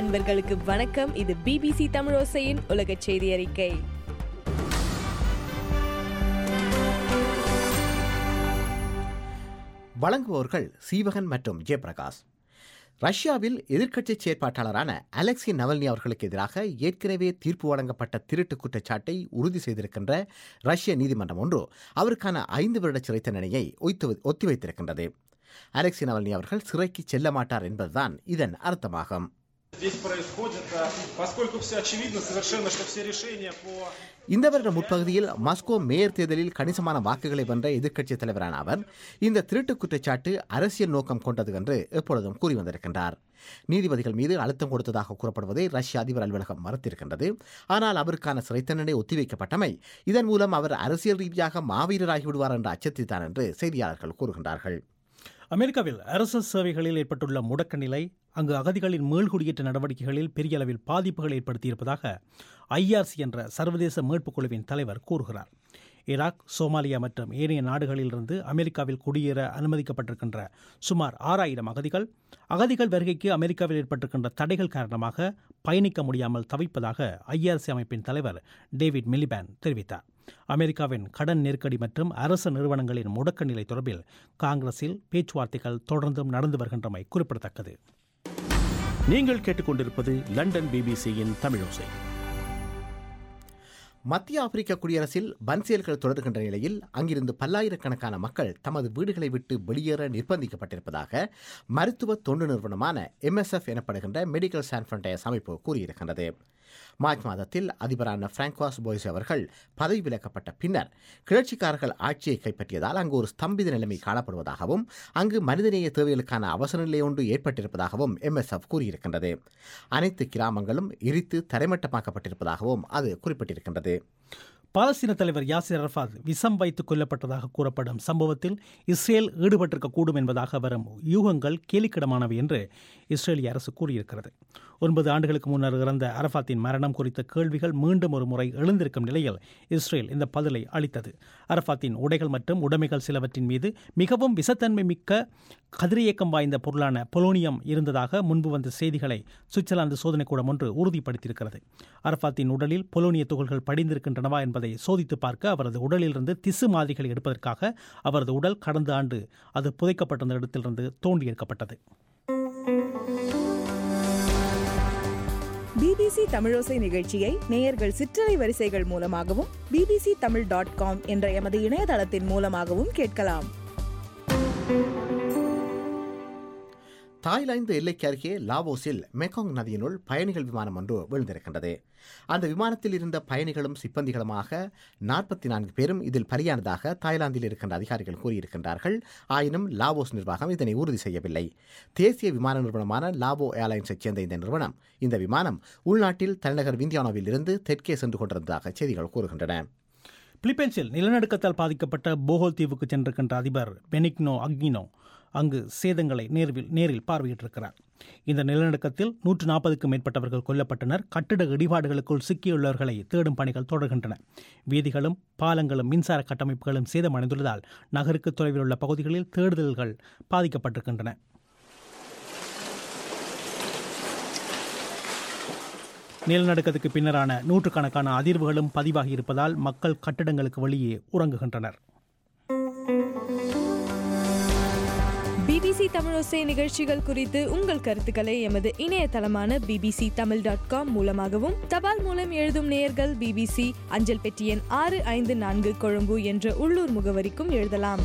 நண்பர்களுக்கு வணக்கம் இது பிபிசி தமிழோசையின் உலக செய்தி அறிக்கை வழங்குவோர்கள் சீவகன் மற்றும் ஜெயபிரகாஷ் ரஷ்யாவில் எதிர்க்கட்சி செயற்பாட்டாளரான அலெக்சி நவல்னி அவர்களுக்கு எதிராக ஏற்கனவே தீர்ப்பு வழங்கப்பட்ட திருட்டு குற்றச்சாட்டை உறுதி செய்திருக்கின்ற ரஷ்ய நீதிமன்றம் ஒன்று அவருக்கான ஐந்து வருட சிறை தண்டனையை ஒய்த்து- ஒத்திவைத்திருக்கின்றது அலெக்சி நவல்னி அவர்கள் சிறைக்கு செல்ல மாட்டார் என்பதுதான் இதன் அர்த்தமாகும் Здесь происходит, а, поскольку все очевидно совершенно, что все решения по இந்த வருட முற்பகுதியில் மாஸ்கோ மேயர் தேர்தலில் கணிசமான வாக்குகளை வென்ற எதிர்க்கட்சித் தலைவரான அவர் இந்த திருட்டு குற்றச்சாட்டு அரசியல் நோக்கம் கொண்டது என்று எப்பொழுதும் கூறி வந்திருக்கின்றார் நீதிபதிகள் மீது அழுத்தம் கொடுத்ததாக கூறப்படுவதை ரஷ்ய அதிபர் அலுவலகம் மறுத்திருக்கின்றது ஆனால் அவருக்கான சிறை தண்டனை ஒத்திவைக்கப்பட்டமை இதன் மூலம் அவர் அரசியல் ரீதியாக மாவீரராகி விடுவார் என்ற அச்சத்தைத்தான் என்று செய்தியாளர்கள் கூறுகின்றார்கள் அமெரிக்காவில் அரசு சேவைகளில் ஏற்பட்டுள்ள முடக்க நிலை அங்கு அகதிகளின் மீள்குடியேற்ற நடவடிக்கைகளில் பெரிய அளவில் பாதிப்புகள் ஏற்படுத்தியிருப்பதாக ஐஆர்சி என்ற சர்வதேச மீட்புக் குழுவின் தலைவர் கூறுகிறார் ஈராக் சோமாலியா மற்றும் ஏனைய நாடுகளிலிருந்து அமெரிக்காவில் குடியேற அனுமதிக்கப்பட்டிருக்கின்ற சுமார் ஆறாயிரம் அகதிகள் அகதிகள் வருகைக்கு அமெரிக்காவில் ஏற்பட்டிருக்கின்ற தடைகள் காரணமாக பயணிக்க முடியாமல் தவிப்பதாக ஐஆர்சி அமைப்பின் தலைவர் டேவிட் மிலிபேன் தெரிவித்தார் அமெரிக்காவின் கடன் நெருக்கடி மற்றும் அரசு நிறுவனங்களின் முடக்க நிலை தொடர்பில் காங்கிரஸில் பேச்சுவார்த்தைகள் தொடர்ந்தும் நடந்து வருகின்றமை குறிப்பிடத்தக்கது நீங்கள் கேட்டுக்கொண்டிருப்பது லண்டன் பிபிசியின் தமிழோசை மத்திய ஆப்பிரிக்க குடியரசில் வன்செயல்கள் தொடர்கின்ற நிலையில் அங்கிருந்து பல்லாயிரக்கணக்கான மக்கள் தமது வீடுகளை விட்டு வெளியேற நிர்பந்திக்கப்பட்டிருப்பதாக மருத்துவ தொண்டு நிறுவனமான எம்எஸ்எஃப் எனப்படுகின்ற மெடிக்கல் சான் ஃப்ரண்டயர்ஸ் அமைப்பு கூறியிருக்கின்றது மார்ச் மாதத்தில் அதிபரான பிராங்க்வாஸ் போய்ஸ் அவர்கள் பதவி விலக்கப்பட்ட பின்னர் கிளர்ச்சிக்காரர்கள் ஆட்சியை கைப்பற்றியதால் அங்கு ஒரு ஸ்தம்பித நிலைமை காணப்படுவதாகவும் அங்கு மனிதநேய தேவைகளுக்கான அவசர நிலை ஒன்று ஏற்பட்டிருப்பதாகவும் எம்எஸ்எஃப் கூறியிருக்கின்றது அனைத்து கிராமங்களும் எரித்து தரைமட்டமாக்கப்பட்டிருப்பதாகவும் அது குறிப்பிட்டிருக்கின்றது பாலஸ்தீன தலைவர் யாசிர் அரஃபாத் விஷம் வைத்து கொல்லப்பட்டதாக கூறப்படும் சம்பவத்தில் இஸ்ரேல் ஈடுபட்டிருக்கக்கூடும் என்பதாக வரும் யூகங்கள் கேலிக்கிடமானவை என்று இஸ்ரேலிய அரசு கூறியிருக்கிறது ஒன்பது ஆண்டுகளுக்கு முன்னர் இறந்த அரஃபாத்தின் மரணம் குறித்த கேள்விகள் மீண்டும் ஒரு முறை எழுந்திருக்கும் நிலையில் இஸ்ரேல் இந்த பதிலை அளித்தது அரஃபாத்தின் உடைகள் மற்றும் உடைமைகள் சிலவற்றின் மீது மிகவும் விசத்தன்மை மிக்க கதிரியக்கம் வாய்ந்த பொருளான பொலோனியம் இருந்ததாக முன்பு வந்த செய்திகளை சுவிட்சர்லாந்து சோதனைக்கூடம் ஒன்று உறுதிப்படுத்தியிருக்கிறது அரஃபாத்தின் உடலில் பொலோனிய துகள்கள் படிந்திருக்கின்றனவா என்பதை சோதித்து பார்க்க அவரது உடலிலிருந்து திசு மாதிரிகளை எடுப்பதற்காக அவரது உடல் கடந்த ஆண்டு அது புதைக்கப்பட்டிருந்த இடத்திலிருந்து தோண்டி எடுக்கப்பட்டது பிபிசி தமிழோசை நிகழ்ச்சியை நேயர்கள் சிற்றலை வரிசைகள் மூலமாகவும் பிபிசி தமிழ் டாட் காம் என்ற எமது இணையதளத்தின் மூலமாகவும் கேட்கலாம் தாய்லாந்து எல்லைக்கு அருகே லாவோஸில் மெக்காங் நதியினுள் பயணிகள் விமானம் ஒன்று விழுந்திருக்கின்றது அந்த விமானத்தில் இருந்த பயணிகளும் சிப்பந்திகளுமாக நாற்பத்தி நான்கு பேரும் இதில் பலியானதாக தாய்லாந்தில் இருக்கின்ற அதிகாரிகள் கூறியிருக்கின்றார்கள் ஆயினும் லாவோஸ் நிர்வாகம் இதனை உறுதி செய்யவில்லை தேசிய விமான நிறுவனமான லாவோ ஏர்லைன்ஸைச் சேர்ந்த இந்த நிறுவனம் இந்த விமானம் உள்நாட்டில் தலைநகர் விந்தியானோவில் இருந்து தெற்கே சென்று கொண்டிருந்ததாக செய்திகள் கூறுகின்றன பிலிப்பைன்ஸில் நிலநடுக்கத்தால் பாதிக்கப்பட்ட போகோல் தீவுக்கு சென்றிருக்கின்ற அதிபர் பெனிக்னோ அக்னினோ அங்கு சேதங்களை நேரில் நேரில் பார்வையிட்டிருக்கிறார் இந்த நிலநடுக்கத்தில் நூற்று நாற்பதுக்கும் மேற்பட்டவர்கள் கொல்லப்பட்டனர் கட்டிட இடிபாடுகளுக்குள் சிக்கியுள்ளவர்களை தேடும் பணிகள் தொடர்கின்றன வீதிகளும் பாலங்களும் மின்சார கட்டமைப்புகளும் சேதமடைந்துள்ளதால் நகருக்கு தொலைவில் உள்ள பகுதிகளில் தேடுதல்கள் பாதிக்கப்பட்டிருக்கின்றன நிலநடுக்கத்துக்கு பின்னரான நூற்றுக்கணக்கான அதிர்வுகளும் பதிவாகி இருப்பதால் மக்கள் கட்டிடங்களுக்கு வெளியே உறங்குகின்றனர் பிபிசி தமிழோசை நிகழ்ச்சிகள் குறித்து உங்கள் கருத்துக்களை எமது இணையதளமான பிபிசி தமிழ் டாட் காம் மூலமாகவும் தபால் மூலம் எழுதும் நேயர்கள் பிபிசி அஞ்சல் பெட்டி எண் ஆறு ஐந்து நான்கு கொழும்பு என்ற உள்ளூர் முகவரிக்கும் எழுதலாம்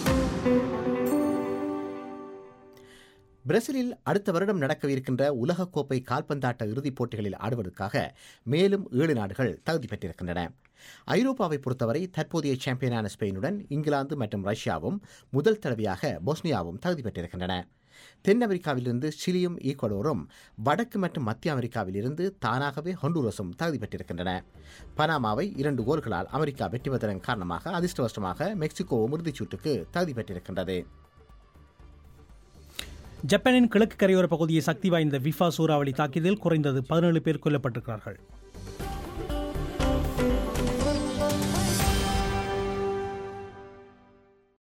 பிரேசிலில் அடுத்த வருடம் நடக்கவிருக்கின்ற உலகக்கோப்பை கால்பந்தாட்ட இறுதிப் போட்டிகளில் ஆடுவதற்காக மேலும் ஏழு நாடுகள் தகுதி பெற்றிருக்கின்றன ஐரோப்பாவை பொறுத்தவரை தற்போதைய சாம்பியனான ஸ்பெயினுடன் இங்கிலாந்து மற்றும் ரஷ்யாவும் முதல் தடவையாக பொஸ்னியாவும் தகுதி பெற்றிருக்கின்றன தென் அமெரிக்காவிலிருந்து சிலியும் ஈக்குவடோரும் வடக்கு மற்றும் மத்திய அமெரிக்காவிலிருந்து தானாகவே ஹொண்டுரஸும் தகுதி பெற்றிருக்கின்றன பனாமாவை இரண்டு கோல்களால் அமெரிக்கா வெற்றி பெற்றதன் காரணமாக அதிர்ஷ்டவசமாக மெக்சிகோவும் இறுதிச் சுற்றுக்கு தகுதி பெற்றிருக்கின்றது ஜப்பானின் கிழக்கு கரையோர பகுதியை சக்தி வாய்ந்த விஃபா சூறாவளி தாக்கியதில் குறைந்தது பதினேழு பேர் கொல்லப்பட்டிருக்கிறார்கள்